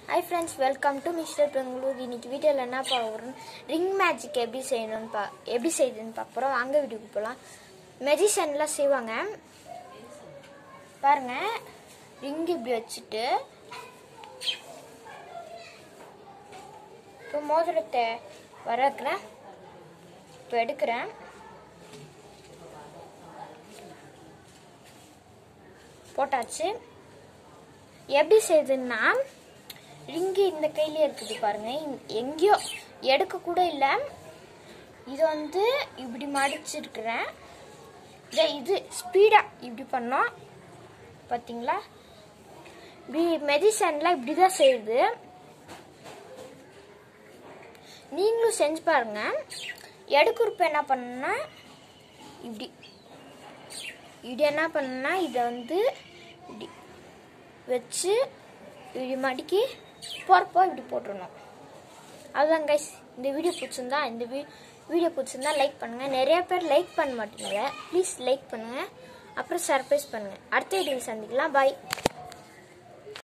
hi friends welcome to Mister Bangalore இன்னைக்கு வீடியோவில் என்ன பார்க்குறோம் ரிங் மேஜிக் எப்படி செய்யணும்னு பா எப்படி செய்யுதுன்னு பார்க்குறோம் அங்க வீடியோக்கு போகலாம் மெஜிஷியன்லாம் செய்வாங்க பாருங்க ரிங் இப்படி வச்சுட்டு இப்போ மோதிரத்தை வரக்கிறேன் இப்போ எடுக்கிறேன் போட்டாச்சு எப்படி செய்யுதுன்னா ரிங்கு இந்த கையிலே இருக்குது பாருங்க இங்க- எங்கேயோ எடுக்க கூட இல்லை இது வந்து இப்படி மடிச்சிருக்கிறேன் இதை இது ஸ்பீடாக இப்படி பண்ணோம் பார்த்தீங்களா இப்படி மெடிசன்லாம் இப்படி தான் செய்யுது நீங்களும் செஞ்சு பாருங்க எடுக்கிறப்ப என்ன பண்ணுன்னா இப்படி இப்படி என்ன பண்ணுன்னா இதை வந்து இப்படி வச்சு இப்படி மடிக்கி போகிறப்போ இப்படி போட்டுடணும் அதுதான் கைஸ் இந்த வீடியோ பிடிச்சிருந்தா இந்த வீ வீடியோ பிடிச்சிருந்தா லைக் பண்ணுங்கள் நிறைய பேர் லைக் பண்ண மாட்டீங்க ப்ளீஸ் லைக் பண்ணுங்கள் அப்புறம் சர்ப்ரைஸ் பண்ணுங்கள் அடுத்த வீடியோ சந்திக்கலாம் பாய்